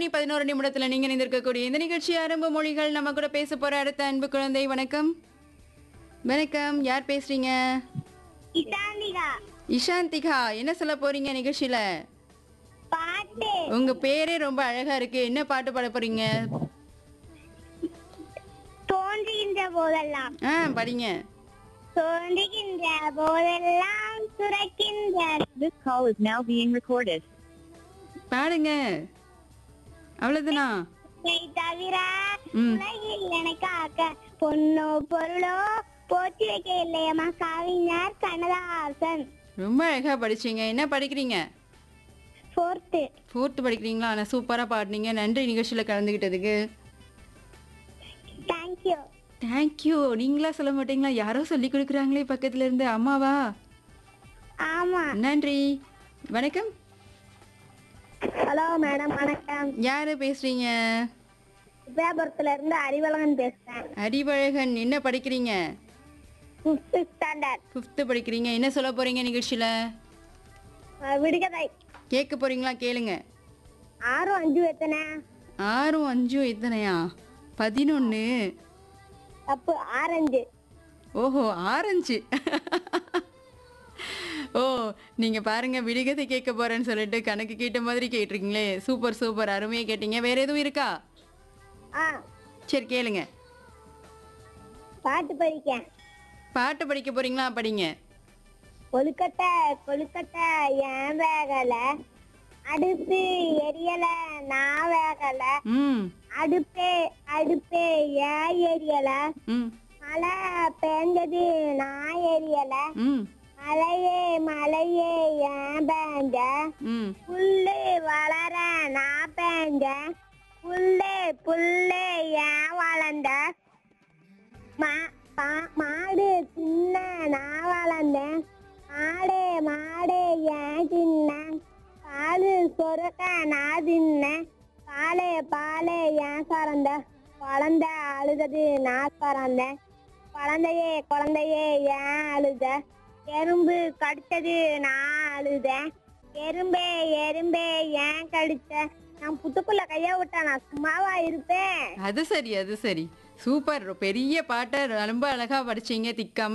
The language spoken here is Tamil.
மணி பதினோரு நிமிடத்துல நீங்க இணைந்திருக்கக்கூடிய இந்த நிகழ்ச்சி ஆரம்ப மொழிகள் நம்ம கூட பேச போற அடுத்த அன்பு குழந்தை வணக்கம் வணக்கம் யார் பேசுறீங்க இசாந்திகா இஷாந்திகா என்ன சொல்ல போறீங்க நிகழ்ச்சியில பாட்டு உங்க பேரே ரொம்ப அழகா இருக்கு என்ன பாட்டு பாட போறீங்க தோன்றுகின்ற போதெல்லாம் ஆ படிங்க தோன்றுகின்ற போதெல்லாம் சுரக்கின்ற This call is now being recorded. பாடுங்க அவ்வளவுதானா உன்னை தவிர ம். உலகில் எனக்கு ஆக்க பொண்ணோ பொருளோ போற்றி வைக்க இல்லையம்மா கவிஞர் கண்ணதாசன் ரொம்ப அழகா படிச்சீங்க என்ன படிக்கிறீங்க ஃபோர்த்து ஃபோர்த்து படிக்கிறீங்களா நான் சூப்பராக பாடினீங்க நன்றி நிகழ்ச்சியில் கலந்துக்கிட்டதுக்கு தேங்க்யூ தேங்க்யூ நீங்களா சொல்ல மாட்டீங்களா யாரோ சொல்லி கொடுக்குறாங்களே பக்கத்துல இருந்து அம்மாவா ஆமா நன்றி வணக்கம் ஹலோ மேடம் வணக்கம் யாரு பேசுறீங்க வியாபாரத்துல இருந்து அறிவழகன் பேசுறேன் அறிவழகன் என்ன படிக்கிறீங்க ஃபிஃப்த் ஸ்டாண்டர்ட் ஃபிஃப்த்து படிக்கிறீங்க என்ன சொல்ல போறீங்க நிகழ்ச்சியில விடுகதை கேட்க போறீங்களா கேளுங்க ஆறு அஞ்சு எத்தனை ஆறும் அஞ்சும் எத்தனையா பதினொன்று தப்பு ஆரஞ்சு ஓஹோ ஆரஞ்சு ஓ நீங்க பாருங்க விடுகதை கேட்க போறேன்னு சொல்லிட்டு கணக்கு கேட்ட மாதிரி கேட்டிருக்கீங்களே சூப்பர் சூப்பர் அருமையா கேட்டீங்க வேற எதுவும் இருக்கா ஆ சரி கேளுங்க பாட்டு படிக்க பாட்டு படிக்க போறீங்களா படிங்க கொழுக்கட்டை கொழுக்கட்டை ஏன் வேகல அடுப்பு எரியல நான் வேகல ம் அடுப்பே அடுப்பே ஏன் எரியல ம் மழை பெஞ்சது நான் எரியல ம் மலையே மலையே ஏன் பேஞ்ச ம் புல்லு வளர நான் பேஞ்ச புல்லு புல்லு ஏன் வளர்ந்த மா- பா- மாடு சின்ன நான் வளர்ந்தேன் மாடு மாடு ஏன் சின்ன பாலு சொருக்க நான் தின்னேன் பாலே பாலே ஏன் கறந்த குழந்தை அழுதது நான் கறந்தேன் குழந்தையே குழந்தையே ஏன் அழுத எறும்பு கடிச்சது நான் அழுதேன் எறும்பே எறும்பே ஏன் கடிச்ச நான் புத்துக்குள்ள கைய விட்டா நான் சும்மாவா இருப்பேன் அது சரி அது சரி சூப்பர் பெரிய பாட்டை ரொம்ப அழகா படிச்சீங்க திக்காம